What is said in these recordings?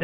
கிஞ்ச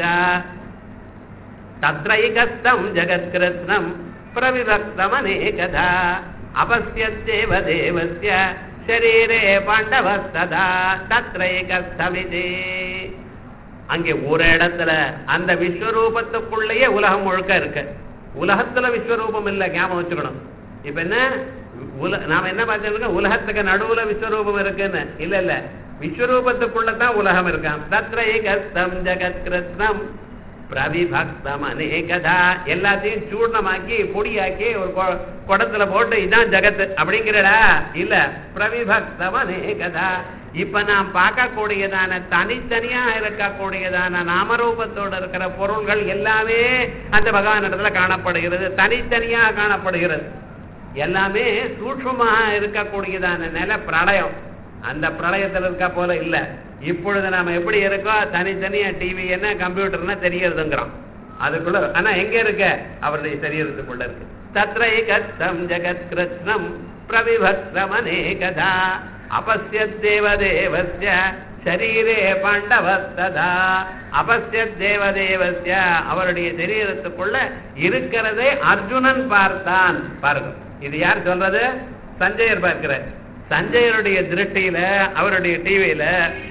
தத்ரைகஸ்தம் ஜகத்கிருத்னம் பிரவிபக்தமநேகதா அபஸ்யத்தேவ தேவஸ்ய சரீரே பாண்டவஸ்ததா தத்ரைகஸ்தமிதே அங்கே ஒரு இடத்துல அந்த விஸ்வரூபத்துக்குள்ளேயே உலகம் முழுக்க இருக்கு உலகத்துல விஸ்வரூபம் இல்ல ஞாபகம் வச்சுக்கணும் இப்ப என்ன உல நாம என்ன பார்த்துருக்கோம் உலகத்துக்கு நடுவுல விஸ்வரூபம் இருக்குன்னு இல்ல இல்ல விஸ்வரூபத்துக்குள்ளதான் உலகம் இருக்கான் தத்ரைகஸ்தம் ஜகத் கிருத்னம் பிரவிபக்தம் அநேகதா எல்லாத்தையும் சூர்ணமாக்கி பொடியாக்கி ஒரு கொ- குடத்துல போட்டு இதான் ஜகத்து அப்படிங்கிறடா இல்ல பிரவிபக்தம் அநேகதா இப்ப நாம் பார்க்கக்கூடியதான தனித்தனியா இருக்கக்கூடியதான நாமரூபத்தோட இருக்கிற பொருள்கள் எல்லாமே அந்த பகவான் இடத்துல காணப்படுகிறது தனித்தனியா காணப்படுகிறது எல்லாமே சூட்சமாக இருக்கக்கூடியதான நில பிரளயம் அந்த பிரளயத்துல இருக்க போல இல்ல இப்பொழுது நாம எப்படி இருக்கோ தனித்தனியா டிவி என்ன கம்ப்யூட்டர்னா தெரியறதுங்கிறோம் அதுக்குள்ள ஆனா எங்க இருக்க அவருடைய சரீரத்துக்குள்ள இருக்கு தத்ரைகத்தம் ஜெகத் கிருஷ்ணம் பிரவிபக்தம் அநேகதா அபஸ்யத் தேவதேவஸ்ய சரீரே பாண்டவஸ்ததா அபஸ்யத் தேவதேவஸ்ய அவருடைய சரீரத்துக்குள்ள இருக்கிறதை அர்ஜுனன் பார்த்தான் பாருங்க இது யார் சொல்றது சஞ்சயர் பார்க்கிறார் சஞ்சயருடைய திருஷ்டியில அவருடைய டிவியில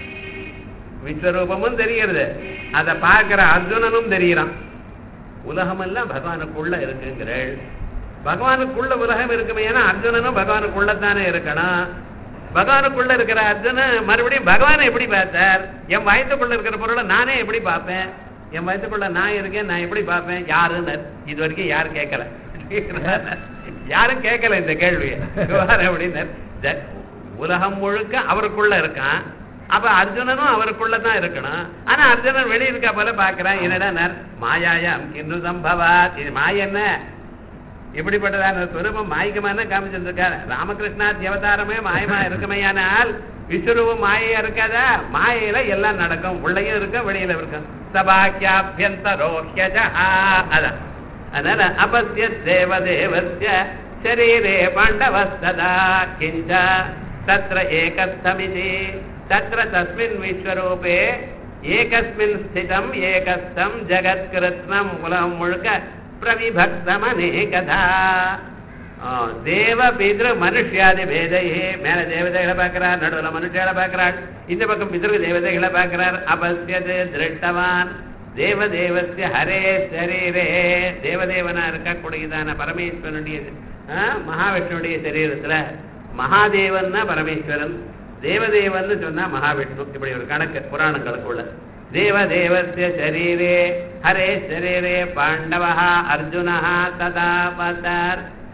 விஸ்வரூபமும் தெரிகிறது அதை பார்க்கிற அர்ஜுனனும் தெரிகிறான் உலகமெல்லாம் பகவானுக்குள்ள இருக்குங்கிறள் பகவானுக்குள்ள உலகம் இருக்குமே ஏன்னா அர்ஜுனனும் பகவானுக்குள்ளத்தானே இருக்கணும் பகவானுக்குள்ள இருக்கிற அர்ஜுனன் மறுபடியும் பகவானை எப்படி பார்த்தார் என் வயத்துக்குள்ள இருக்கிற பொருளை நானே எப்படி பார்ப்பேன் என் வயத்துக்குள்ள நான் இருக்கேன் நான் எப்படி பார்ப்பேன் யாருன்னு இது வரைக்கும் யாரும் கேட்கல யாரும் கேட்கல இந்த கேள்வி அப்படின்னு ஜ- உலகம் முழுக்க அவருக்குள்ள இருக்கான் அப்ப அர்ஜுனனும் அவருக்குள்ள தான் இருக்கணும் ஆனா அர்ஜுனன் வெளிய இருக்கா போல பாக்குறான் என்னடா நர் மாயாயம் கிந்து சம்பவா இது மாய என்ன இப்படிப்பட்டதான ஸ்வரூபம் மாய்க்கமான காமிச்சிருக்காரு ராமகிருஷ்ணா அவதாரமே மாயமா இருக்குமையானால் விஸ்வரூபம் மாயையா இருக்காதா மாயையில எல்லாம் நடக்கும் உள்ளயும் இருக்கும் வெளியில இருக்கும் சபாக்கியாபியந்தரோஹ்யஜா அதான் அதனால அபஸ்ய தேவதேவஸ்ய சரீரே பாண்டவஸ்ததா கிஞ்ச தத்ர ஏகஸ்தமிதி தத்ர தஸ்மின் விஸ்வரூபே ஏகஸ்மின் ஸ்திதம் ஏகஸ்தம் ஜகத்கிருத்னம் உலகம் முழுக்க பிரவிபக்தமநேகதா ஆ, தேவ பித்ரு மனுஷ்யாதி பேதையே மேல தேவதைகளை பார்க்கிறார் நடுவுல மனுஷியால பார்க்கிறாள் இந்த பக்கம் பித்ரு தேவதைகளை பார்க்கிறார் அபஸ்யது திருஷ்டவான் தேவதேவஸ்ய ஹரே சரீரே தேவதேவனா இருக்கக்கூடியதான பரமேஸ்வரனுடைய ஆ, மகாவிஷ்ணுடைய சரீரத்துல மகாதேவன்னா பரமேஸ்வரன் தேவதேவன் சொன்னா மகாவிஷ்ணு இப்படி ஒரு கணக்கு புராணங்களுக்குள்ள தேவதேவஸ்ய சரீரே ஹரே சரீரே பாண்டவः அர்ஜுனः ததா பதார்